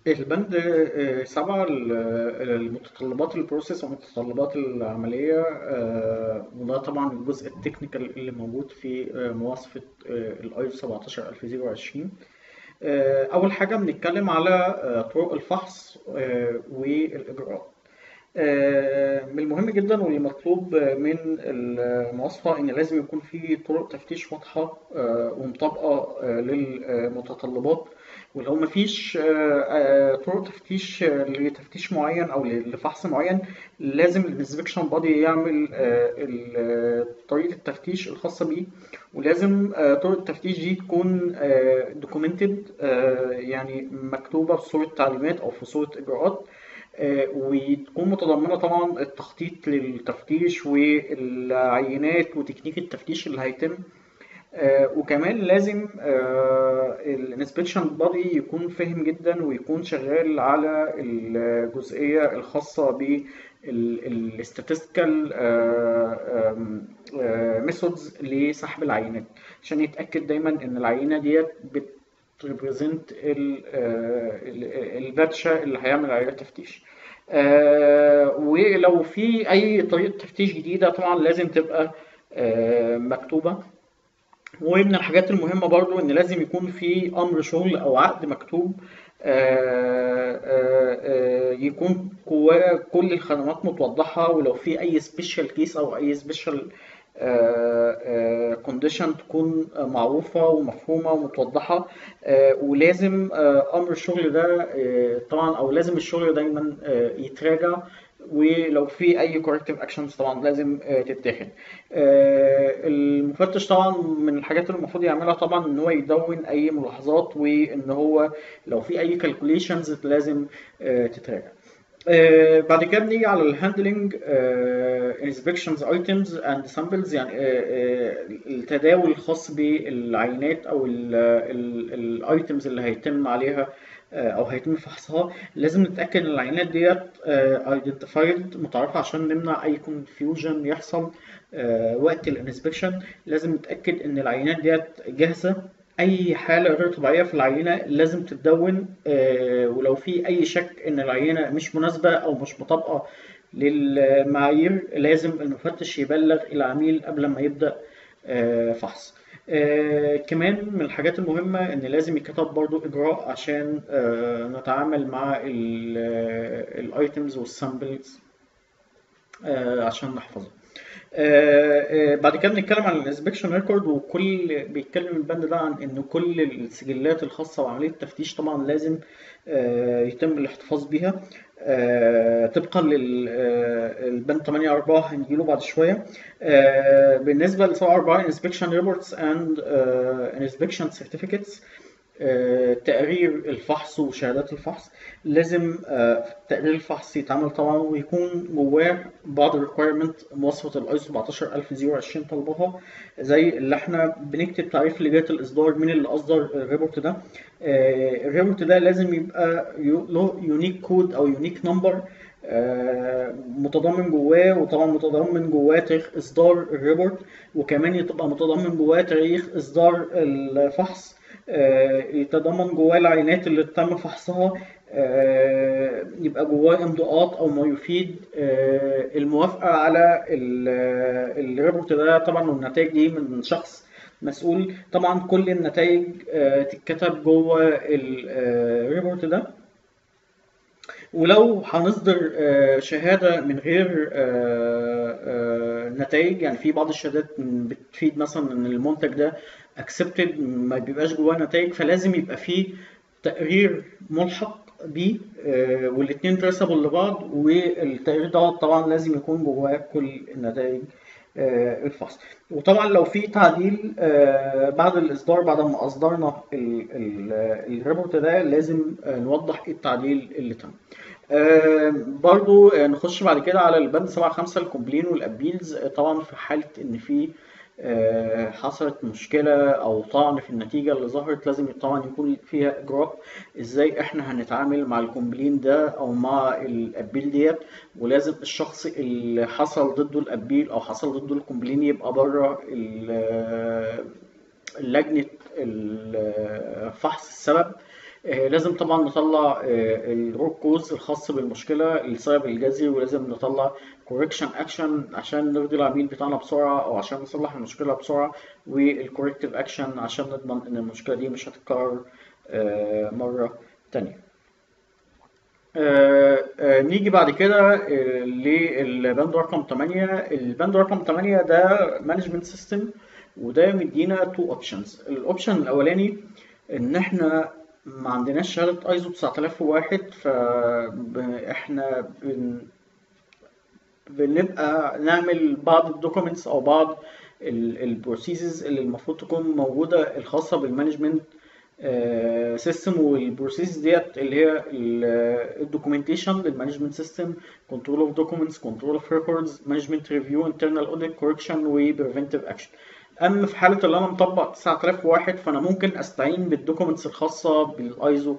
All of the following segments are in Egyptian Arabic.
البند آه، سبعة ال- المتطلبات البروسيس ومتطلبات العملية آه، وده طبعا الجزء التكنيكال اللي موجود في آه، مواصفة الاي 17020 آه، أول حاجة بنتكلم على آه، طرق الفحص آه، والإجراءات آه، من المهم جدا واللي مطلوب من المواصفة إن لازم يكون في طرق تفتيش واضحة آه، ومطابقة آه، للمتطلبات ولو مفيش آه، آه، طرق تفتيش آه، لتفتيش معين أو لفحص معين لازم الانسبكشن بادي يعمل آه، ال- طريقة التفتيش الخاصة بيه ولازم آه، طرق التفتيش دي تكون دوكيومنتد يعني مكتوبة في صورة تعليمات أو في صورة إجراءات آه، وتكون متضمنة طبعا التخطيط للتفتيش والعينات وتكنيك التفتيش اللي هيتم آه، وكمان لازم الانسبكشن بادي يكون فاهم جدا ويكون شغال على الجزئية الخاصة بالاستاتستيكال ميثودز لسحب العينات عشان يتأكد دايما ان العينة ديت بتريبريزنت الباتشة اللي هيعمل عليها تفتيش آه، ولو في اي طريقة تفتيش جديدة طبعا لازم تبقى آه، مكتوبة ومن الحاجات المهمة برضو إن لازم يكون في أمر شغل أو عقد مكتوب آه، آه، آه، يكون جواه كل الخدمات متوضحة ولو في أي سبيشال كيس أو أي سبيشال كونديشن تكون معروفة ومفهومة ومتوضحة آه، ولازم آه، أمر الشغل ده آه، طبعا أو لازم الشغل دايما آه، يتراجع ولو في اي corrective actions طبعا لازم آه، تتاخد آه، المفتش طبعا من الحاجات اللي المفروض يعملها طبعا ان هو يدون اي ملاحظات وان هو لو في اي calculations لازم آه، تتراجع آه، بعد كده بنيجي على الهاندلنج انسبكشنز ايتمز اند سامبلز يعني آه، آه، التداول الخاص بالعينات او الايتمز اللي هيتم عليها آه، او هيتم فحصها لازم نتاكد ان العينات ديت ايدنتيفايد متعرفه عشان نمنع اي كونفيوجن يحصل آه، وقت الانسبكشن لازم نتاكد ان العينات ديت جاهزه اي حاله غير طبيعيه في العينه لازم تتدون آه، ولو في اي شك ان العينه مش مناسبه او مش مطابقه للمعايير لازم المفتش يبلغ العميل قبل ما يبدا آه، فحص آه، كمان من الحاجات المهمة إن لازم يتكتب برضو إجراء عشان آه، نتعامل مع الأيتمز والسامبلز عشان نحفظها آه، آه، بعد كده بنتكلم عن الانسبكشن ريكورد وكل بيتكلم البند ده عن ان كل السجلات الخاصه بعمليه التفتيش طبعا لازم آه، يتم الاحتفاظ بيها آه، طبقا للبند 8 4 هنجيله بعد شويه آه، بالنسبه ل 7 4 inspection reports and آه، inspection certificates آه، تقرير الفحص وشهادات الفحص لازم آه، تقرير الفحص يتعمل طبعا ويكون جواه بعض الريكويرمنت مواصفة الايزو 17020 طلبها زي اللي احنا بنكتب تعريف لجهة الإصدار مين اللي أصدر الريبورت ده آه، الريبورت ده لازم يبقى يو- له يونيك كود أو يونيك نمبر متضمن جواه وطبعا متضمن جواه تاريخ إصدار الريبورت وكمان يبقى متضمن جواه تاريخ إصدار الفحص آه، يتضمن جواه العينات اللي تم فحصها آه، يبقى جواه امضاءات او ما يفيد آه، الموافقه على ال- الريبورت ده طبعا والنتائج دي من شخص مسؤول طبعا كل النتائج آه، تتكتب جوه الريبورت ده ولو هنصدر آه، شهادة من غير آه، آه، نتائج يعني في بعض الشهادات بتفيد مثلا ان المنتج ده accepted ما بيبقاش جواه نتائج فلازم يبقى فيه تقرير ملحق بيه آه، والاتنين ترسبل لبعض والتقرير ده طبعا لازم يكون جواه كل النتائج آه، الفحص وطبعا لو في تعديل آه، بعد الاصدار بعد ما اصدرنا ال- ال- الريبورت ده لازم آه، نوضح ايه التعديل اللي تم آه، برضو آه، نخش بعد كده على البند 7 5 الكومبلين والابيلز آه، طبعا في حاله ان في آه، حصلت مشكلة أو طعن في النتيجة اللي ظهرت لازم طبعا يكون فيها إجراء إزاي إحنا هنتعامل مع الكومبلين ده أو مع الأبيل ديت ولازم الشخص اللي حصل ضده الأبيل أو حصل ضده الكومبلين يبقى بره ال- لجنة ال- فحص السبب آه، لازم طبعا نطلع الروت كوز الخاص بالمشكله السبب الجذري ولازم نطلع كوركشن اكشن عشان نرضي العميل بتاعنا بسرعه او عشان نصلح المشكله بسرعه والكوركتيف اكشن عشان نضمن ان المشكله دي مش هتتكرر آه، مره تانية آه، آه، نيجي بعد كده آه، للبند رقم 8 البند رقم 8 ده مانجمنت سيستم وده مدينا تو اوبشنز الاوبشن الاولاني ان احنا ما عندناش شهاده ايزو 9001 فاحنا بن بنبقى نعمل بعض الدوكيومنتس او بعض البروسيسز اللي المفروض تكون موجوده الخاصه بالمانجمنت سيستم والبروسيس ديت اللي هي الدوكيومنتيشن للمانجمنت سيستم كنترول اوف دوكيومنتس كنترول اوف ريكوردز مانجمنت ريفيو انترنال اوديت كوركشن وبريفنتيف اكشن اما في حاله اللي انا مطبق 9001 فانا ممكن استعين بالدوكيومنتس الخاصه بالايزو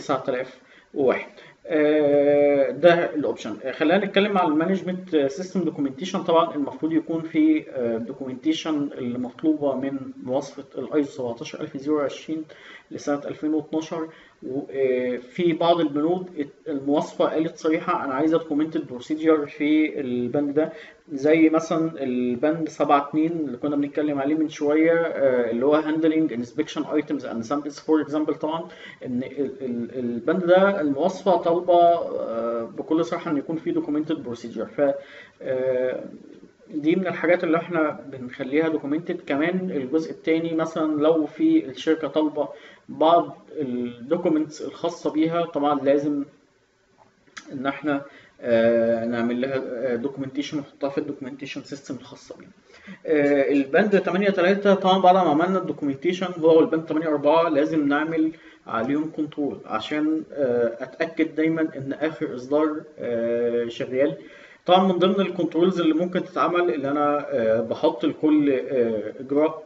9001 آه، ده الاوبشن آه، خلينا نتكلم على المانجمنت سيستم دوكيومنتيشن طبعا المفروض يكون في دوكيومنتيشن اللي مطلوبه من مواصفه الايزو 17020 لسنه 2012 وفي بعض البنود المواصفه قالت صريحه انا عايزه دوكيومنتد بروسيجر في البند ده زي مثلا البند 7 2 اللي كنا بنتكلم عليه من شويه آه، اللي هو هاندلنج انسبكشن ايتمز اند سامبلز فور اكزامبل طبعا ان ال- ال- البند ده المواصفه طالبه آه، بكل صراحه ان يكون في دوكيومنتد بروسيجر ف آه، دي من الحاجات اللي احنا بنخليها دوكيومنتد كمان الجزء الثاني مثلا لو في الشركه طالبه بعض الدوكيومنتس الخاصه بيها طبعا لازم ان احنا آه، نعمل لها دوكيومنتيشن ونحطها في الدوكيومنتيشن سيستم الخاصه بينا آه، البند 8 3 طبعا بعد ما عملنا الدوكيومنتيشن هو والبند 8 4 لازم نعمل عليهم كنترول عشان آه، اتاكد دايما ان اخر اصدار آه، شغال طبعا من ضمن الكنترولز اللي ممكن تتعمل اللي انا آه، بحط لكل آه، اجراء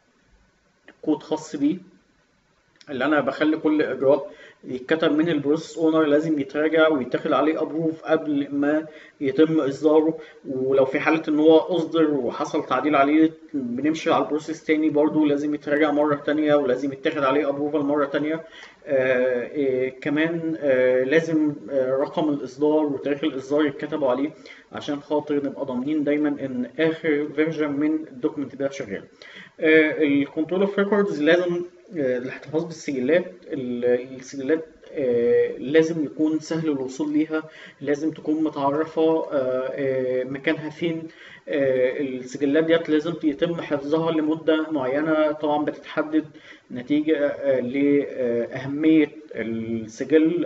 كود خاص بيه اللي انا بخلي كل اجراء يتكتب من البروسيس اونر لازم يتراجع ويتاخد عليه ابروف قبل ما يتم اصداره ولو في حاله ان هو اصدر وحصل تعديل عليه بنمشي على البروسيس تاني برضو لازم يتراجع مره تانية ولازم يتاخد عليه ابروفال مره تانية آه إيه كمان آه لازم آه رقم الاصدار وتاريخ الاصدار يتكتبوا عليه عشان خاطر نبقى ضامنين دايما ان اخر فيرجن من الدوكيمنت ده شغال الكنترول اوف ريكوردز لازم آه، الاحتفاظ بالسجلات ال- السجلات آه، لازم يكون سهل الوصول ليها لازم تكون متعرفة آه، آه، مكانها فين آه، السجلات ديت لازم يتم حفظها لمدة معينة طبعا بتتحدد نتيجة آه، لأهمية السجل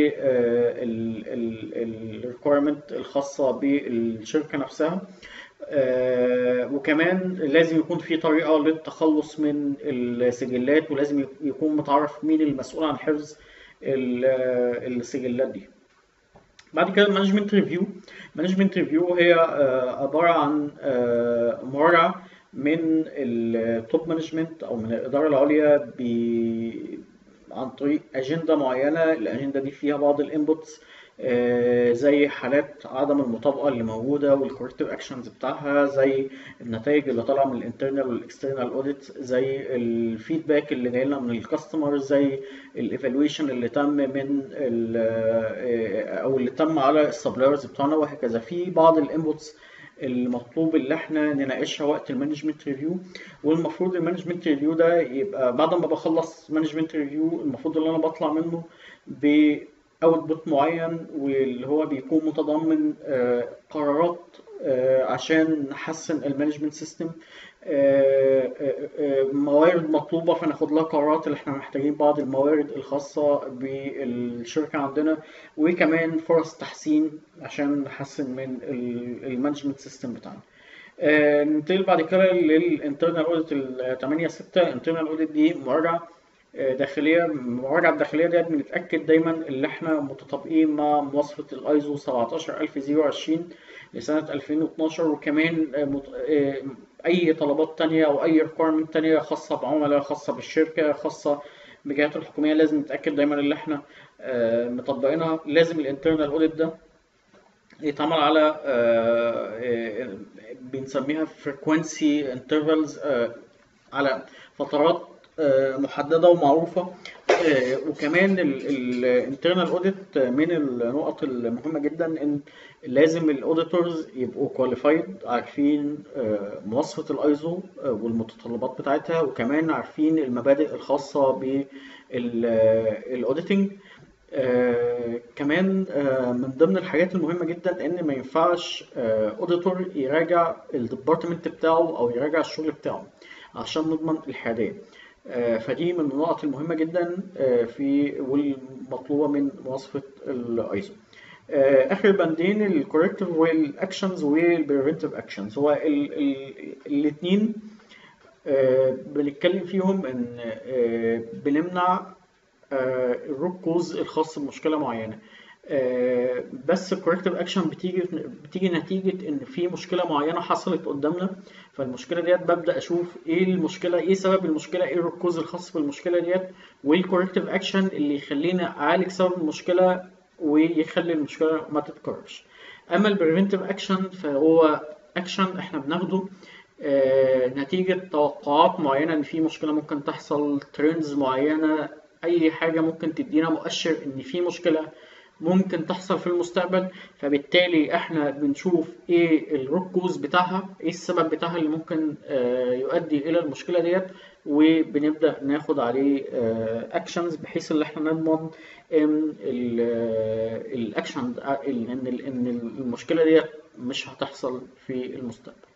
والريكويرمنت الخاصة بالشركة نفسها آه، وكمان لازم يكون في طريقة للتخلص من السجلات ولازم يكون متعرف مين المسؤول عن حفظ ال- آه، السجلات دي بعد كده المانجمنت ريفيو مانجمنت ريفيو هي آه، عبارة عن آه، مراجعة من التوب مانجمنت أو من الإدارة العليا ب- عن طريق أجندة معينة الأجندة دي فيها بعض الانبوتس زي حالات عدم المطابقة اللي موجودة والكوركتيف اكشنز بتاعها زي النتائج اللي طالعة من الانترنال والاكسترنال اوديت زي الفيدباك اللي جاي لنا من الكاستمر زي الايفالويشن اللي تم من ال- او اللي تم على السبلايرز بتوعنا وهكذا في بعض الانبوتس المطلوب اللي احنا نناقشها وقت المانجمنت ريفيو والمفروض المانجمنت ريفيو ده يبقى بعد ما بخلص مانجمنت ريفيو المفروض اللي انا بطلع منه ب اوتبوت معين واللي هو بيكون متضمن آه، قرارات آه، عشان نحسن المانجمنت سيستم موارد مطلوبة فناخد لها قرارات اللي احنا محتاجين بعض الموارد الخاصة بالشركة عندنا وكمان فرص تحسين عشان نحسن من المانجمنت سيستم بتاعنا آه، ننتقل بعد كده للانترنال اوديت ال 8 6 الانترنال اوديت دي مراجعة آه، داخلية المراجعة الداخلية ديت بنتأكد دايما إن إحنا متطابقين مع مواصفة الأيزو 17020 لسنة 2012 وكمان آه، مت- آه، أي طلبات تانية أو أي requirement تانية خاصة بعملاء خاصة بالشركة خاصة بالجهات الحكومية لازم نتأكد دايما إن إحنا آه، مطبقينها لازم الانترنال اوديت ده يتعمل على آه، آه، بنسميها frequency intervals آه، على فترات آه، محدده ومعروفه آه، وكمان الانترنال اوديت من النقط المهمه جدا ان لازم الاوديتورز يبقوا كواليفايد عارفين آه، مواصفه الايزو والمتطلبات بتاعتها وكمان عارفين المبادئ الخاصه بالاوديتنج آه كمان آه من ضمن الحاجات المهمة جدا ان ما ينفعش اوديتور آه يراجع الديبارتمنت بتاعه او يراجع الشغل بتاعه عشان نضمن الحيادية آه فدي من النقط المهمة جدا آه في والمطلوبة من مواصفة الايزو آه اخر بندين الكوركتيف والاكشنز والبريفنتيف اكشنز هو الاثنين آه بنتكلم فيهم ان آه بنمنع الروت كوز الخاص بمشكله معينه آه بس الكوركتيف اكشن بتيجي بتيجي نتيجه ان في مشكله معينه حصلت قدامنا فالمشكله ديت ببدا اشوف ايه المشكله ايه سبب المشكله ايه الروت كوز الخاص بالمشكله ديت وايه الكوركتيف اكشن اللي يخليني اعالج سبب المشكله ويخلي المشكله ما تتكررش اما البريفنتيف اكشن فهو اكشن احنا بناخده آه نتيجه توقعات معينه ان في مشكله ممكن تحصل ترندز معينه اي حاجه ممكن تدينا مؤشر ان في مشكله ممكن تحصل في المستقبل فبالتالي احنا بنشوف ايه الروت كوز بتاعها ايه السبب بتاعها اللي ممكن يؤدي الى المشكله ديت وبنبدا ناخد عليه اكشنز بحيث ان احنا نضمن ان الاكشن ان ان المشكله ديت مش هتحصل في المستقبل